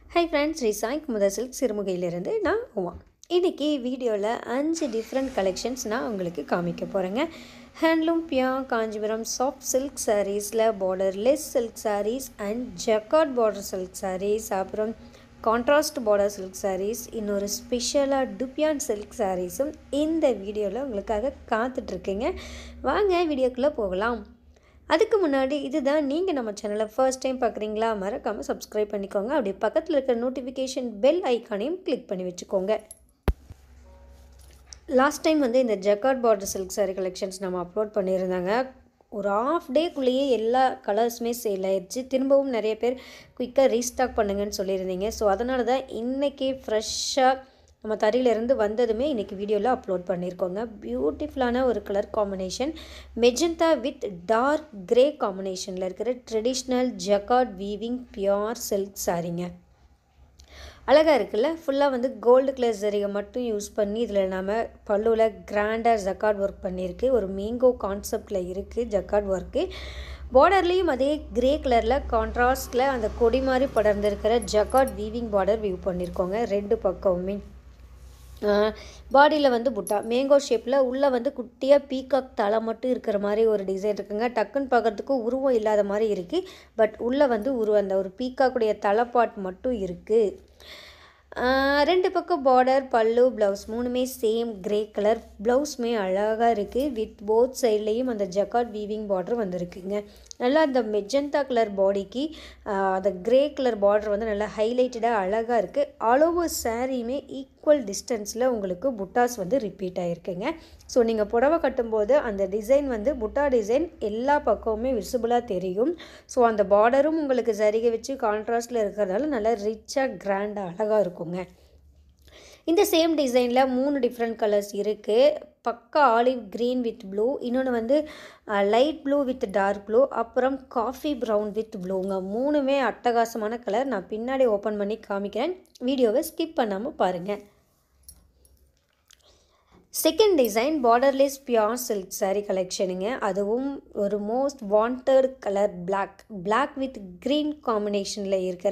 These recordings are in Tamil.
ஹை ஃப்ரெண்ட்ஸ் ரிசாய்க் முதல் சில்க் சிறுமுகையிலிருந்து நான் உமா இன்றைக்கி வீடியோவில் அஞ்சு டிஃப்ரெண்ட் கலெக்ஷன்ஸ் நான் உங்களுக்கு காமிக்க போகிறேங்க handloom pure Kanchipuram soft silk சாரீஸில் borderless silk sarees and jacquard border silk sarees அப்புறம் கான்ட்ராஸ்ட் பார்டர் சில்க் சாரீஸ் இன்னொரு ஸ்பெஷலாக டுப்பியான் சில்க் சாரீஸும் இந்த வீடியோவில் உங்களுக்காக காத்துட்ருக்குங்க வாங்க வீடியோக்குள்ளே போகலாம் அதுக்கு முன்னாடி இதுதான் நீங்கள் நம்ம சேனலை ஃபர்ஸ்ட் டைம் பார்க்குறீங்களா மறக்காமல் சப்ஸ்கிரைப் பண்ணிக்கோங்க அப்படியே பக்கத்தில் இருக்கிற நோட்டிஃபிகேஷன் பெல் ஐக்கானையும் கிளிக் பண்ணி வச்சுக்கோங்க லாஸ்ட் டைம் வந்து இந்த jacquard border silk saree collections நம்ம அப்லோட் பண்ணியிருந்தாங்க ஒரு ஆஃப் டேக்குள்ளேயே எல்லா கலர்ஸுமே சேல் ஆயிடுச்சு திரும்பவும் நிறைய பேர் குயிக்காக ரீஸ்டாக் பண்ணுங்கன்னு சொல்லியிருந்தீங்க ஸோ அதனால தான் இன்றைக்கி ஃப்ரெஷ்ஷாக நம்ம தறியிலேருந்து வந்ததுமே இன்றைக்கி வீடியோவில் அப்லோட் பண்ணியிருக்கோங்க பியூட்டிஃபுல்லான ஒரு colour combination magenta with dark grey காம்பினேஷனில் இருக்கிற traditional jacquard weaving pure silk சாரீங்க அழகாக இருக்குல்ல ஃபுல்லாக வந்து கோல்டு கலர் சரிகை மட்டும் யூஸ் பண்ணி இதில் நம்ம பல்லுவில் கிராண்டாக ஜக்கார்ட் ஒர்க் பண்ணியிருக்கு ஒரு மேங்கோ கான்செப்டில் இருக்குது ஜக்கார்ட் ஒர்க்கு பார்டர்லேயும் அதே கிரே கலரில் கான்ட்ராஸ்டில் அந்த கொடி மாதிரி படர்ந்திருக்கிற ஜக்கார்ட் வீவிங் பார்டர் வியூ பண்ணியிருக்கோங்க ரெண்டு பக்கமுமே பாடியில் வந்து புட்டா மேங்கோ ஷேப்பில் உள்ளே வந்து குட்டியாக பீகாக் தலை மட்டும் இருக்கிற மாதிரி ஒரு டிசைன் இருக்குங்க டக்குன்னு பார்க்குறதுக்கு உருவம் இல்லாத மாதிரி இருக்குது பட் உள்ளே வந்து உருவம் அந்த ஒரு பீக்காக்குடைய தலைப்பாட் மட்டும் இருக்குது ரெண்டு பக்கம் பார்டர் பல்லு ப்ளவுஸ் மூணுமே சேம் கிரே கலர் ப்ளவுஸுமே அழகாக இருக்குது வித் போத் சைட்லேயும் அந்த ஜக்கார்ட் வீவிங் பார்டர் வந்துருக்குங்க நல்லா அந்த மெஜந்தா கலர் பாடிக்கு அந்த கிரே கலர் பார்டர் வந்து நல்லா ஹைலைட்டடாக அழகாக இருக்குது ஆல் ஓவர் சாரியுமே ஈக்குவல் டிஸ்டன்ஸில் உங்களுக்கு புட்டாஸ் வந்து ரிப்பீட் ஆகிருக்குங்க ஸோ நீங்கள் புடவை கட்டும்போது அந்த டிசைன் வந்து புட்டா டிசைன் எல்லா பக்கமுமே விசிபிளாக தெரியும் ஸோ அந்த பார்டரும் உங்களுக்கு சரிகை வச்சு கான்ட்ராஸ்டில் இருக்கிறதால நல்லா ரிச்சாக கிராண்டாக அழகாக இருக்குங்க இந்த சேம் டிசைனில் மூணு டிஃப்ரெண்ட் கலர்ஸ் இருக்குது பக்கா ஆலிவ் க்ரீன் வித் ப்ளூ இன்னொன்று வந்து light blue with dark blue அப்புறம் காஃபி ப்ரௌன் வித் ப்ளூங்க மூணுமே அட்டகாசமான கலர் நான் பின்னாடி ஓப்பன் பண்ணி காமிக்கிறேன் வீடியோவை ஸ்கிப் பண்ணாமல் பாருங்கள் second design borderless pure silk saree கலெக்ஷனுங்க அதுவும் ஒரு most wanted colour black black with green காம்பினேஷனில் இருக்கிற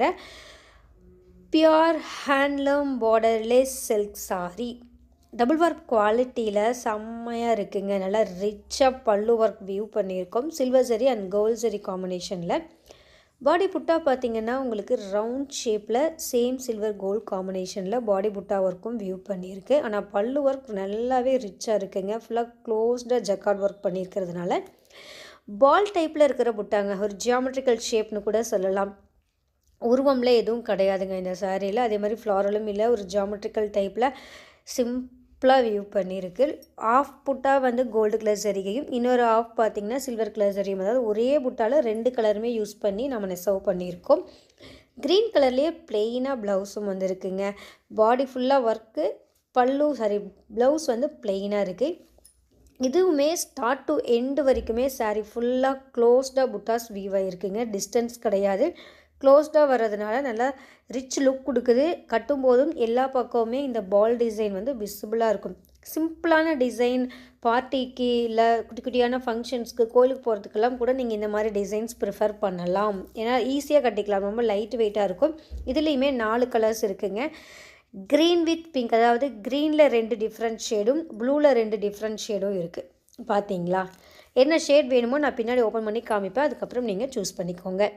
pure handloom borderless silk saree double work குவாலிட்டியில் செம்மையாக இருக்குங்க நல்லா ரிச்சாக பல்லு ஒர்க் வியூ பண்ணியிருக்கோம் silver zari and gold zari காம்பினேஷனில் பாடி புட்டா பார்த்திங்கன்னா உங்களுக்கு ரவுண்ட் ஷேப்பில் சேம் சில்வர் கோல்ட் காம்பினேஷனில் பாடி புட்டா ஒர்க்கும் வியூ பண்ணியிருக்கு ஆனால் பல்லு ஒர்க் நல்லாவே ரிச்சாக இருக்குங்க ஃபுல்லாக க்ளோஸ்டாக ஜக்கார்ட் ஒர்க் பண்ணியிருக்கிறதுனால பால் டைப்பில் இருக்கிற புட்டாங்க ஒரு ஜியாமெட்ரிக்கல் ஷேப்னு கூட சொல்லலாம் உருவம்ல எதுவும் கிடையாதுங்க இந்த சாரியில் அதே மாதிரி ஃப்ளாரலும் இல்லை ஒரு ஜியாமெட்ரிக்கல் டைப்பில் சிம்பிளாக வியூ பண்ணியிருக்கு ஆஃப் புட்டா வந்து கோல்டு கலர் சரிகையும் இன்னொரு ஆஃப் பார்த்திங்கன்னா சில்வர் கலர் சரியும் அதாவது ஒரே புட்டாவில் ரெண்டு கலருமே யூஸ் பண்ணி நம்ம நெசவு பண்ணியிருக்கோம் க்ரீன் கலர்லேயே பிளெயினாக ப்ளவுஸும் வந்துருக்குங்க பாடி ஃபுல்லாக ஒர்க்கு பல்லு சாரி ப்ளவுஸ் வந்து பிளெயினாக இருக்குது இதுவுமே ஸ்டார்ட் டு எண்டு வரைக்குமே சாரீ ஃபுல்லாக க்ளோஸ்டாக புட்டாஸ் வீவ் ஆகிருக்குங்க டிஸ்டன்ஸ் கிடையாது க்ளோஸ்டாக வர்றதுனால நல்லா ரிச் லுக் கொடுக்குது கட்டும்போதும் எல்லா பக்கமுமே இந்த பால் டிசைன் வந்து விசிபிளாக இருக்கும் சிம்பிளான டிசைன் பார்ட்டிக்கு இல்லை குட்டி குட்டியான ஃபங்க்ஷன்ஸ்க்கு கோயிலுக்கு போகிறதுக்கெல்லாம் கூட நீங்கள் இந்த மாதிரி டிசைன்ஸ் ப்ரிஃபர் பண்ணலாம் ஏன்னா ஈஸியாக கட்டிக்கலாம் ரொம்ப லைட் வெயிட்டாக இருக்கும் இதுலேயுமே நாலு கலர்ஸ் இருக்குங்க க்ரீன் வித் பிங்க் அதாவது க்ரீனில் ரெண்டு டிஃப்ரெண்ட் ஷேடும் ப்ளூவில் ரெண்டு டிஃப்ரெண்ட் ஷேடும் இருக்குது பார்த்தீங்களா என்ன ஷேட் வேணுமோ நான் பின்னாடி ஓப்பன் பண்ணி காமிப்பேன் அதுக்கப்புறம் நீங்கள் சூஸ் பண்ணிக்கோங்க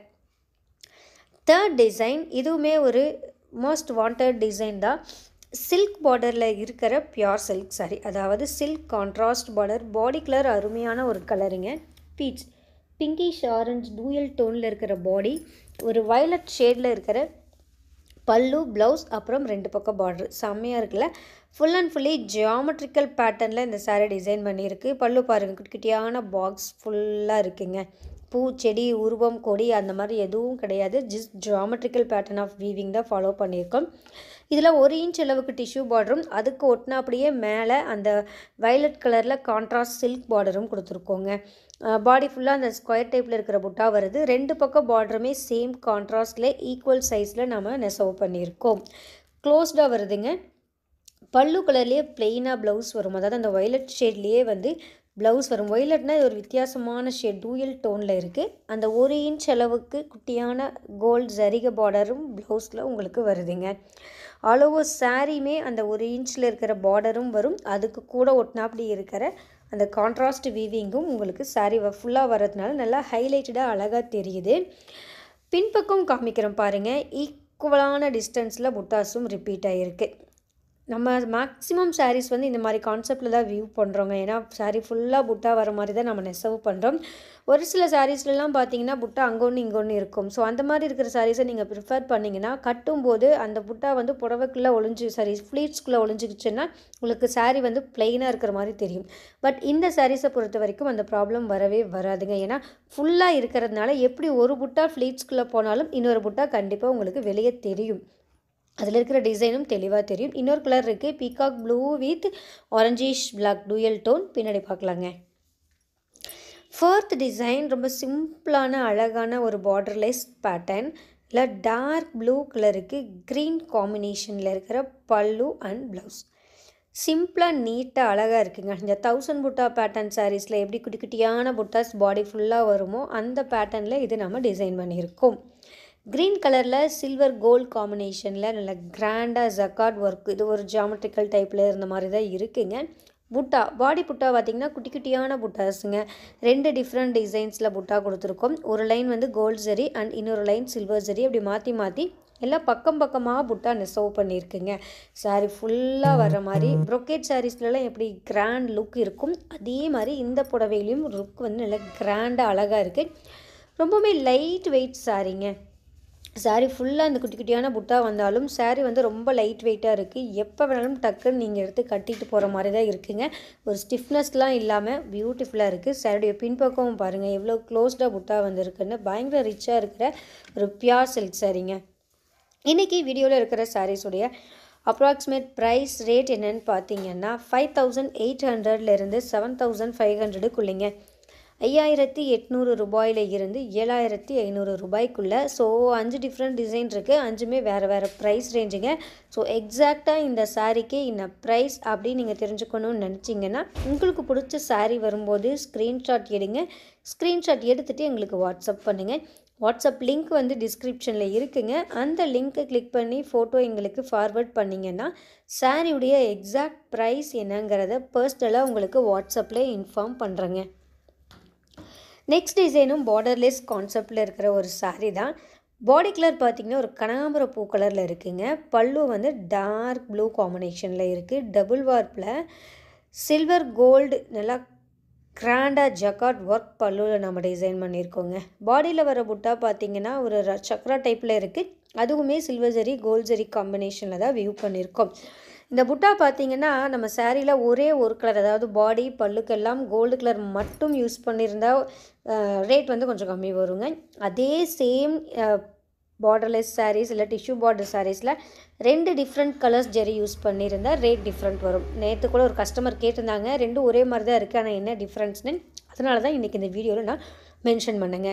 தேர்ட் டிசைன் இதுவுமே ஒரு மோஸ்ட் வாண்டட் டிசைன் தான் சில்க் பார்டரில் இருக்கிற பியோர் சில்க் சாரி அதாவது silk contrast border body colour அருமையான ஒரு கலருங்க பீச் பிங்கிஷ் ஆரஞ்ச் டூயல் டோனில் இருக்கிற பாடி ஒரு வயலட் ஷேடில் இருக்கிற பல்லு ப்ளவுஸ் அப்புறம் ரெண்டு பக்கம் பார்டர் செம்மையாக இருக்குல்ல ஃபுல் அண்ட் ஃபுல்லி ஜியாமெட்ரிக்கல் பேட்டர்னில் இந்த சாரீ டிசைன் பண்ணியிருக்கு பல்லு பாருங்கள் குட்டியான பாக்ஸ் ஃபுல்லாக இருக்குங்க பூ செடி உருவம் கொடி அந்த மாதிரி எதுவும் கிடையாது just geometrical pattern of weaving தான் ஃபாலோ பண்ணியிருக்கோம் இதில் ஒரு இன்ச் அளவுக்கு டிஷ்யூ பார்டரும் அதுக்கு ஒட்டினா அப்படியே மேலே அந்த வயலட் கலரில் கான்ட்ராஸ்ட் சில்க் பார்டரும் கொடுத்துருக்கோங்க பாடி ஃபுல்லாக அந்த ஸ்கொயர் டைப்பில் இருக்கிற புட்டா வருது ரெண்டு பக்கம் பார்டருமே சேம் கான்ட்ராஸ்டில் ஈக்குவல் சைஸில் நம்ம நெசவு பண்ணியிருக்கோம் க்ளோஸ்டாக வருதுங்க பல்லு கலர்லேயே பிளெயினாக ப்ளவுஸ் வரும் அதாவது அந்த வயலட் ஷேட்லேயே வந்து ப்ளவுஸ் வரும் ஒய்லட்னா இது ஒரு வித்தியாசமான ஷேட் டூயல் டோனில் இருக்குது அந்த ஒரு இன்ச் அளவுக்கு குட்டியான கோல்ட் ஜரிக பார்டரும் ப்ளவுஸில் உங்களுக்கு வருதுங்க ஆல் ஓவர் சாரியுமே அந்த ஒரு இன்ச்சில் இருக்கிற பார்டரும் வரும் அதுக்கு கூட ஒட்டினாப்படி இருக்கிற அந்த கான்ட்ராஸ்ட் வீவிங்கும் உங்களுக்கு சாரீ ஃபுல்லாக வர்றதுனால நல்லா ஹைலைட்டடாக அழகாக தெரியுது பின்பக்கம் காமிக்கிறோம் பாருங்கள் ஈக்குவலான டிஸ்டன்ஸில் புட்டாஸும் ரிப்பீட் ஆகிருக்கு நம்ம மேக்ஸிமம் சாரீஸ் வந்து இந்த மாதிரி கான்செப்டில் தான் வியூ பண்ணுறோங்க ஏன்னா சாரீ ஃபுல்லாக புட்டா வர மாதிரி தான் நம்ம நெசவு பண்ணுறோம் ஒரு சில சாரீஸ்லாம் பார்த்தீங்கன்னா புட்டா அங்கே ஒன்று இங்கே ஒன்று இருக்கும் ஸோ அந்த மாதிரி இருக்கிற சாரீஸை நீங்கள் ப்ரிஃபர் பண்ணிங்கன்னா கட்டும்போது அந்த புட்டா வந்து புடவைக்குள்ளே ஒளிஞ்சு சாரி ஃப்ளீட்ஸ்குள்ளே ஒளிஞ்சிக்கிச்சுன்னா உங்களுக்கு சாரீ வந்து பிளெயினாக இருக்கிற மாதிரி தெரியும் பட் இந்த சாரீஸை பொறுத்த வரைக்கும் அந்த ப்ராப்ளம் வரவே வராதுங்க ஏன்னா ஃபுல்லாக இருக்கிறதுனால எப்படி ஒரு புட்டா ஃப்ளீட்ஸ்குள்ளே போனாலும் இன்னொரு புட்டா கண்டிப்பாக உங்களுக்கு வெளியே தெரியும் அதில் இருக்கிற டிசைனும் தெளிவாக தெரியும் இன்னொரு கலர் இருக்குது peacock blue with orangish black dual tone பின்னாடி பார்க்கலாங்க ஃபோர்த் டிசைன் ரொம்ப சிம்பிளான அழகான ஒரு பார்டர்லெஸ் பேட்டர்ன் இல்லை டார்க் ப்ளூ கலருக்கு க்ரீன் காம்பினேஷனில் இருக்கிற பல்லு அண்ட் ப்ளவுஸ் சிம்பிளாக நீட்டாக அழகாக இருக்குங்க இந்த தௌசண்ட் புட்டா பேட்டர்ன் சாரீஸில் எப்படி குட்டி குட்டியான புட்டாஸ் பாடி ஃபுல்லாக வருமோ அந்த பேட்டர்னில் இது நம்ம டிசைன் பண்ணியிருக்கோம் க்ரீன் கலரில் சில்வர் கோல்ட் காம்பினேஷனில் நல்ல கிராண்டாக ஜக்காட் ஒர்க் இது ஒரு ஜாமெட்ரிக்கல் டைப்பில் இருந்த மாதிரி தான் இருக்குங்க புட்டா பாடி புட்டா பார்த்திங்கன்னா குட்டி குட்டியான புட்டாஸுங்க ரெண்டு டிஃப்ரெண்ட் டிசைன்ஸில் புட்டா கொடுத்துருக்கோம் ஒரு லைன் வந்து கோல்ட் ஜரி அண்ட் இன்னொரு லைன் சில்வர் ஜரி அப்படி மாற்றி மாற்றி எல்லாம் பக்கம் பக்கமாக புட்டா நெசவு பண்ணியிருக்குங்க சாரீ ஃபுல்லாக வர்ற மாதிரி ப்ரொக்கேட் சாரீஸ்லலாம் எப்படி கிராண்ட் லுக் இருக்கும் அதே மாதிரி இந்த புடவையிலையும் லுக் வந்து நல்லா கிராண்டாக அழகாக இருக்குது ரொம்பவுமே லைட் வெயிட் சாரீங்க சாரீ ஃபுல்லாக இந்த குட்டி குட்டியான புட்டா வந்தாலும் சாரீ வந்து ரொம்ப லைட் வெயிட்டாக இருக்குது எப்போ வேணாலும் டக்குன்னு நீங்கள் எடுத்து கட்டிட்டு போகிற மாதிரி தான் இருக்குங்க ஒரு ஸ்டிஃப்னஸ்லாம் இல்லாமல் பியூட்டிஃபுல்லாக இருக்குது சாரியுடைய பின்பக்கமும் பாருங்கள் எவ்வளோ க்ளோஸ்டாக புட்டா வந்திருக்குன்னு பயங்கர ரிச்சாக இருக்கிற ஒரு பியார் சில்க் சாரீங்க இன்றைக்கி வீடியோவில் இருக்கிற சாரீஸுடைய அப்ராக்சிமேட் ப்ரைஸ் ரேட் என்னன்னு பார்த்தீங்கன்னா ஃபைவ் தௌசண்ட் எயிட் ஹண்ட்ரட்லேருந்து செவன் தௌசண்ட் ஃபைவ் ஹண்ட்ரடுக்குள்ளிங்க ஐயாயிரத்தி எட்நூறு ரூபாயில் இருந்து ஏழாயிரத்தி ஐநூறு ரூபாய்க்குள்ளே ஸோ அஞ்சு டிஃப்ரெண்ட் டிசைன் இருக்குது அஞ்சுமே வேறு வேறு ப்ரைஸ் ரேஞ்சுங்க ஸோ எக்ஸாக்டாக இந்த சாரீக்கு இந்த ப்ரைஸ் அப்படின்னு நீங்கள் தெரிஞ்சுக்கணும்னு நினச்சிங்கன்னா உங்களுக்கு பிடிச்ச சாரீ வரும்போது ஸ்க்ரீன்ஷாட் எடுங்க ஸ்க்ரீன்ஷாட் எடுத்துகிட்டு எங்களுக்கு வாட்ஸ்அப் பண்ணுங்கள் வாட்ஸ்அப் லிங்க் வந்து டிஸ்கிரிப்ஷனில் இருக்குங்க அந்த லிங்க்கை கிளிக் பண்ணி ஃபோட்டோ எங்களுக்கு ஃபார்வர்ட் பண்ணிங்கன்னா சாரியுடைய எக்ஸாக்ட் ப்ரைஸ் என்னங்கிறத பர்ஸ்னலாக உங்களுக்கு வாட்ஸ்அப்பில் இன்ஃபார்ம் பண்ணுறேங்க நெக்ஸ்ட் டிசைனும் பார்டர்லெஸ் கான்செப்டில் இருக்கிற ஒரு சாரீ தான் பாடி கலர் பார்த்திங்கன்னா ஒரு கனகாம்பர பூ கலரில் இருக்குங்க பல்லு வந்து டார்க் ப்ளூ காம்பினேஷனில் இருக்குது டபுள் வார்ப்பில் சில்வர் கோல்டு நல்லா கிராண்டாக ஜக்காட் ஒர்க் பல்லுவில் நம்ம டிசைன் பண்ணியிருக்கோங்க பாடியில் வர புட்டா பார்த்திங்கன்னா ஒரு சக்ரா டைப்பில் இருக்குது அதுவுமே சில்வர் ஜரி கோல்ட் ஜரி காம்பினேஷனில் தான் வியூ பண்ணியிருக்கோம் இந்த புட்டா பார்த்தீங்கன்னா நம்ம சாரியில் ஒரே ஒரு கலர் அதாவது பாடி பல்லுக்கெல்லாம் கோல்டு கலர் மட்டும் யூஸ் பண்ணியிருந்தால் ரேட் வந்து கொஞ்சம் கம்மி வருங்க அதே சேம் பார்டர்லெஸ் சாரீஸ் இல்லை டிஷ்யூ பார்டர் சாரீஸில் ரெண்டு டிஃப்ரெண்ட் கலர்ஸ் ஜெரி யூஸ் பண்ணியிருந்தால் ரேட் டிஃப்ரெண்ட் வரும் நேற்று கூட ஒரு கஸ்டமர் கேட்டிருந்தாங்க ரெண்டும் ஒரே மாதிரி தான் இருக்குது ஆனால் என்ன டிஃப்ரென்ஸ்னு அதனால தான் இன்றைக்கி இந்த வீடியோவில் நான் மென்ஷன் பண்ணுங்க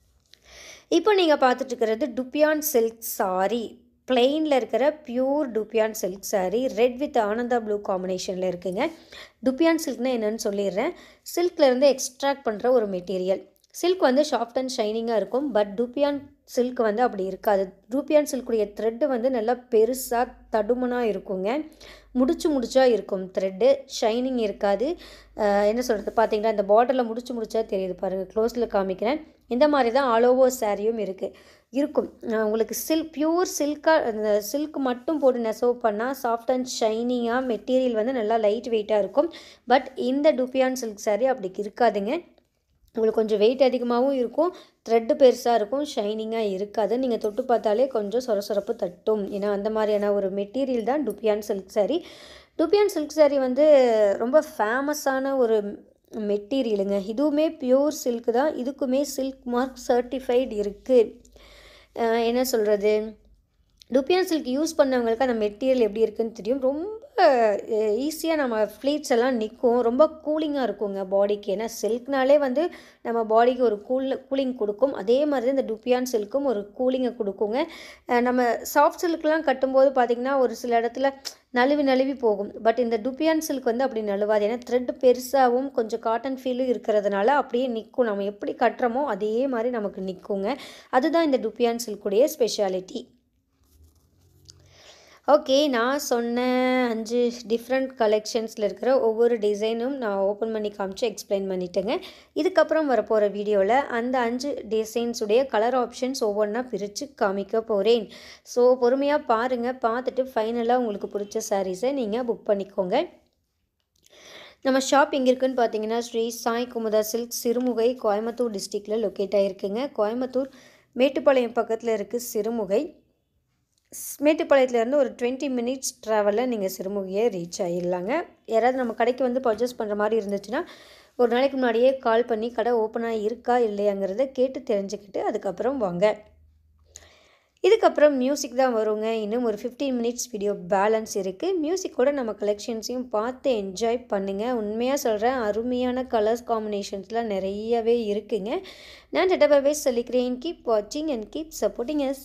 இப்போ நீங்கள் பார்த்துட்ருக்கிறது டுப்பியான் சில்க் சாரி பிளெயினில் இருக்கிற pure dupion silk saree red with Ananda blue காம்பினேஷனில் இருக்குங்க டுப்பியான் சில்க்னா என்னன்னு சொல்லிடுறேன் சில்க்லேருந்து எக்ஸ்ட்ராக்ட் பண்ணுற ஒரு மெட்டீரியல் சில்க் வந்து சாஃப்ட் அண்ட் ஷைனிங்காக இருக்கும் பட் டூப்பியான் சில்க் வந்து அப்படி இருக்காது டூப்பியான் சில்க்குடைய த்ரெட்டு வந்து நல்லா பெருசாக தடுமனாக இருக்குங்க முடிச்சு முடிச்சா இருக்கும் த்ரெட்டு ஷைனிங் இருக்காது என்ன சொல்கிறது பார்த்தீங்களா இந்த பார்டரில் முடிச்சு முடிச்சா தெரியுது பாருங்கள் க்ளோஸில் காமிக்கிறேன் இந்த மாதிரி தான் ஆல் ஓவர் சாரியும் இருக்குது இருக்கும் உங்களுக்கு சில்க் பியூர் சில்காக அந்த சில்க் மட்டும் போட்டு நெசவு பண்ணால் சாஃப்ட் அண்ட் ஷைனிங்காக மெட்டீரியல் வந்து நல்லா லைட் வெயிட்டாக இருக்கும் பட் இந்த டூப்பியான் சில்க் சாரீ அப்படி இருக்காதுங்க உங்களுக்கு கொஞ்சம் வெயிட் அதிகமாகவும் இருக்கும் த்ரெட்டு பெருசாக இருக்கும் ஷைனிங்காக இருக்காது நீங்கள் தொட்டு பார்த்தாலே கொஞ்சம் சொரசொரப்பு தட்டும் ஏன்னா அந்த மாதிரியான ஒரு மெட்டீரியல் தான் dupion silk saree dupion silk saree வந்து ரொம்ப ஃபேமஸான ஒரு மெட்டீரியலுங்க இதுவுமே பியூர் சில்க் தான் இதுக்குமே சில்க் மார்க் சர்டிஃபைடு இருக்குது என்ன சொல்கிறது டுப்பியான் சில்க் யூஸ் பண்ணவங்களுக்கு அந்த மெட்டீரியல் எப்படி இருக்குன்னு தெரியும் ரொம்ப ஈஸியாக நம்ம ஃப்ளீட்ஸ் எல்லாம் நிற்கும் ரொம்ப கூலிங்காக இருக்குங்க பாடிக்கு ஏன்னா சில்க்னாலே வந்து நம்ம பாடிக்கு ஒரு கூல் கூலிங் கொடுக்கும் அதே மாதிரி தான் இந்த டுப்பியான் சில்க்கும் ஒரு கூலிங்கை கொடுக்குங்க அஹ் நம்ம சாஃப்ட் சில்க்லாம் கட்டும்போது பார்த்திங்கன்னா ஒரு சில இடத்துல நழுவி நழுவி போகும் பட் இந்த டுப்பியான் சில்க் வந்து அப்படி நழுவாது ஏன்னா த்ரெட் பெருசாகவும் கொஞ்சம் காட்டன் ஃபீலும் இருக்கிறதுனால அப்படியே நிற்கும் நம்ம எப்படி கட்டுறோமோ அதே மாதிரி நமக்கு நிற்குங்க அதுதான் இந்த டுப்பியான் சில்குடைய ஸ்பெஷாலிட்டி ஓகே நான் சொன்ன அஞ்சு டிஃப்ரெண்ட் கலெக்ஷன்ஸில் இருக்கிற ஒவ்வொரு டிசைனும் நான் ஓப்பன் பண்ணி காமிச்சு எக்ஸ்பிளைன் பண்ணிட்டேங்க இதுக்கப்புறம் வரப்போகிற வீடியோவில் அந்த அஞ்சு டிசைன்ஸுடைய கலர் ஆப்ஷன்ஸ் ஒவ்வொன்றா பிரித்து காமிக்க போகிறேன் ஸோ பொறுமையாக பாருங்கள் பார்த்துட்டு ஃபைனலாக உங்களுக்கு பிடிச்ச சாரீஸை நீங்கள் புக் பண்ணிக்கோங்க நம்ம ஷாப் எங்கே இருக்குன்னு பார்த்தீங்கன்னா ஸ்ரீ சாய் குமுதா சில்க் சிறுமுகை கோயம்புத்தூர் டிஸ்ட்ரிக்டில் லொக்கேட் ஆகிருக்குங்க கோயம்புத்தூர் மேட்டுப்பாளையம் பக்கத்தில் இருக்குது சிறுமுகை ஸ்- மேட்டுப்பாளையத்துலேருந்து ஒரு டுவெண்ட்டி மினிட்ஸ் ட்ராவலில் நீங்கள் சிறுமுகையை ரீச் ஆகிடலாங்க யாராவது நம்ம கடைக்கு வந்து பர்ச்சேஸ் பண்ணுற மாதிரி இருந்துச்சுன்னா ஒரு நாளைக்கு முன்னாடியே கால் பண்ணி கடை ஓப்பனாக இருக்கா இல்லையாங்கிறத கேட்டு தெரிஞ்சுக்கிட்டு அதுக்கப்புறம் வாங்க இதுக்கப்புறம் மியூசிக் தான் வருங்க இன்னும் ஒரு 15 மினிட்ஸ் வீடியோ பேலன்ஸ் இருக்குது மியூசிக்கோட நம்ம கலெக்ஷன்ஸையும் பார்த்து என்ஜாய் பண்ணுங்கள் உண்மையாக சொல்கிறேன் அருமையான கலர்ஸ் காம்பினேஷன்ஸ்லாம் நிறையவே இருக்குங்க நான் டெட்டாபாவே சொல்லிக்கிறேன் கீப் வாட்சிங் and keep supporting us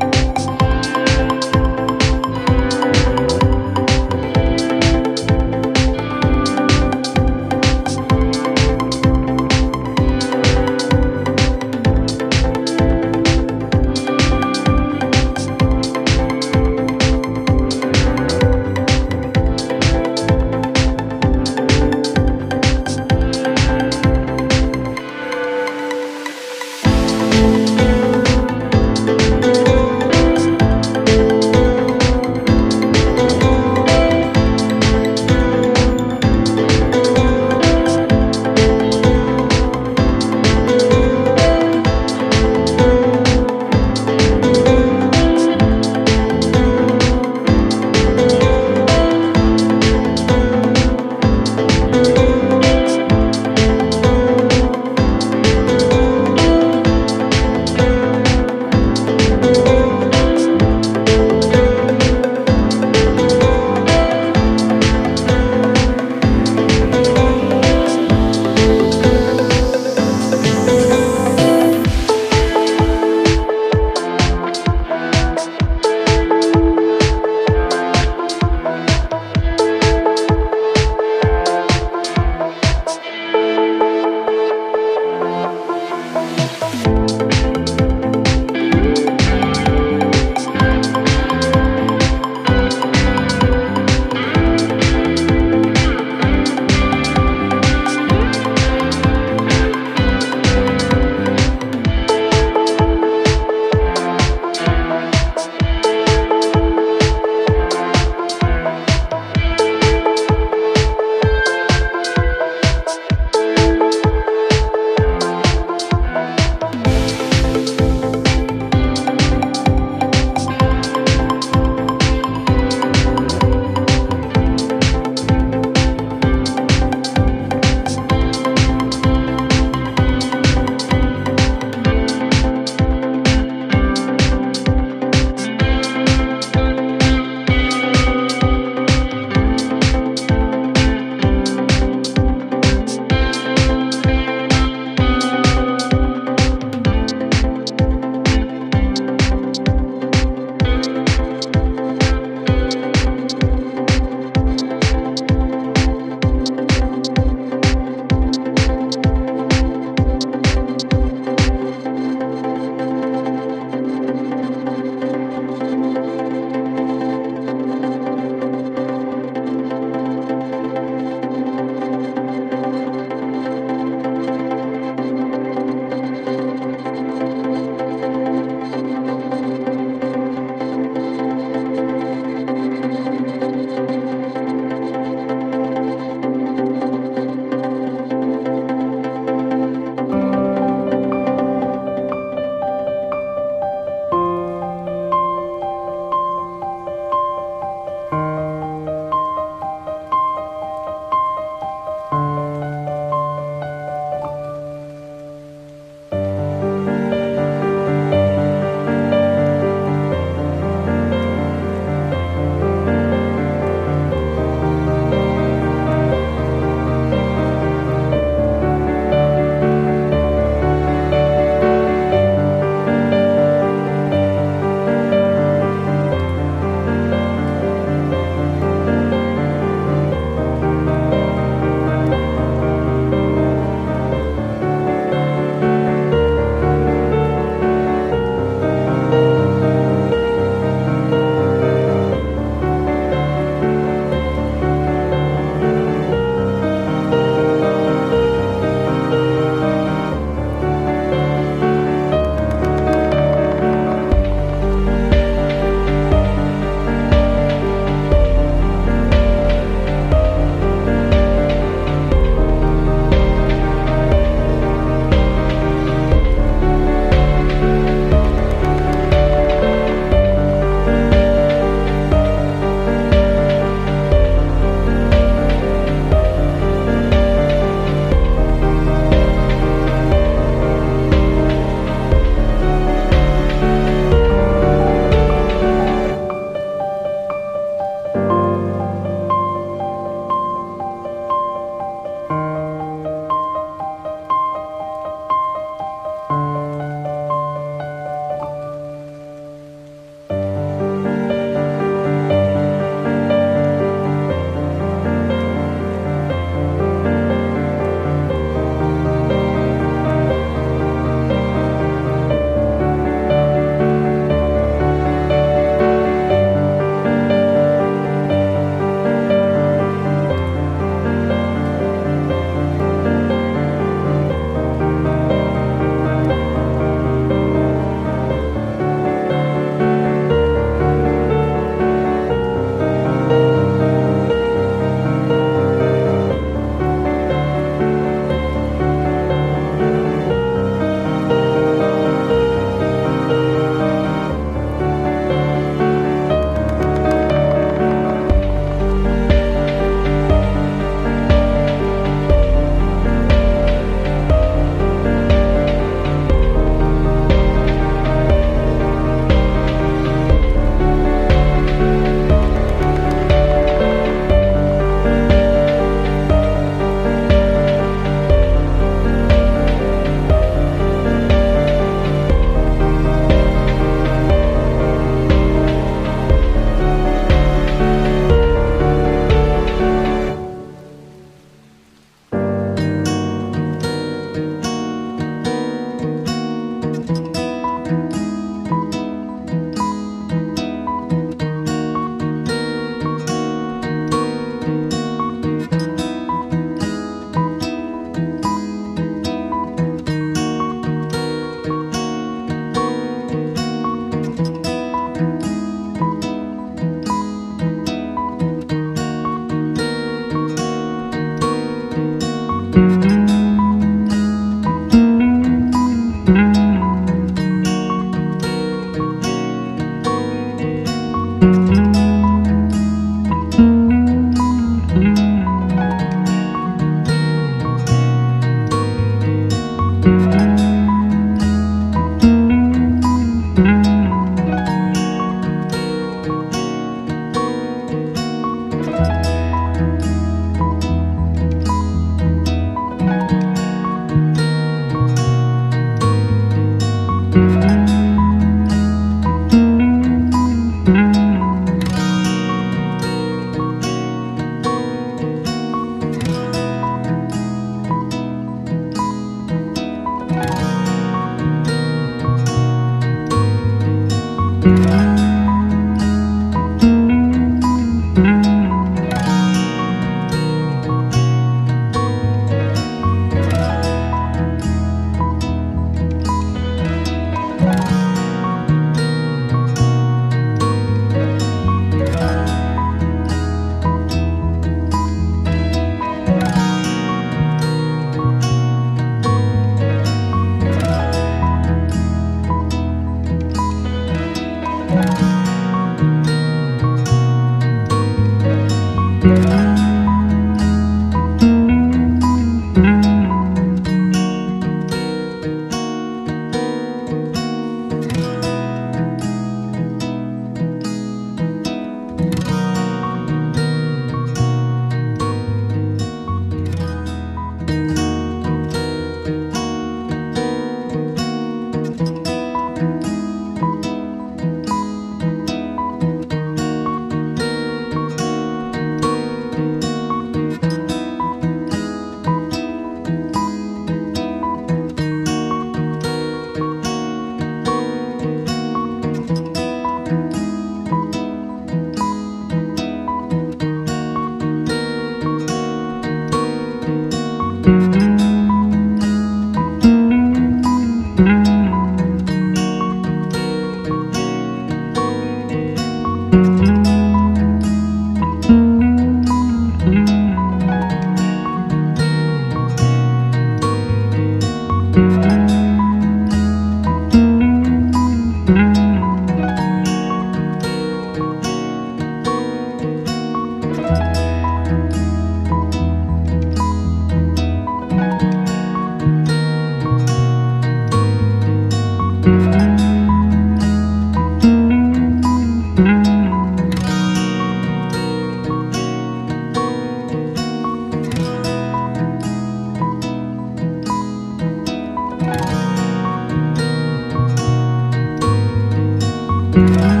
thank you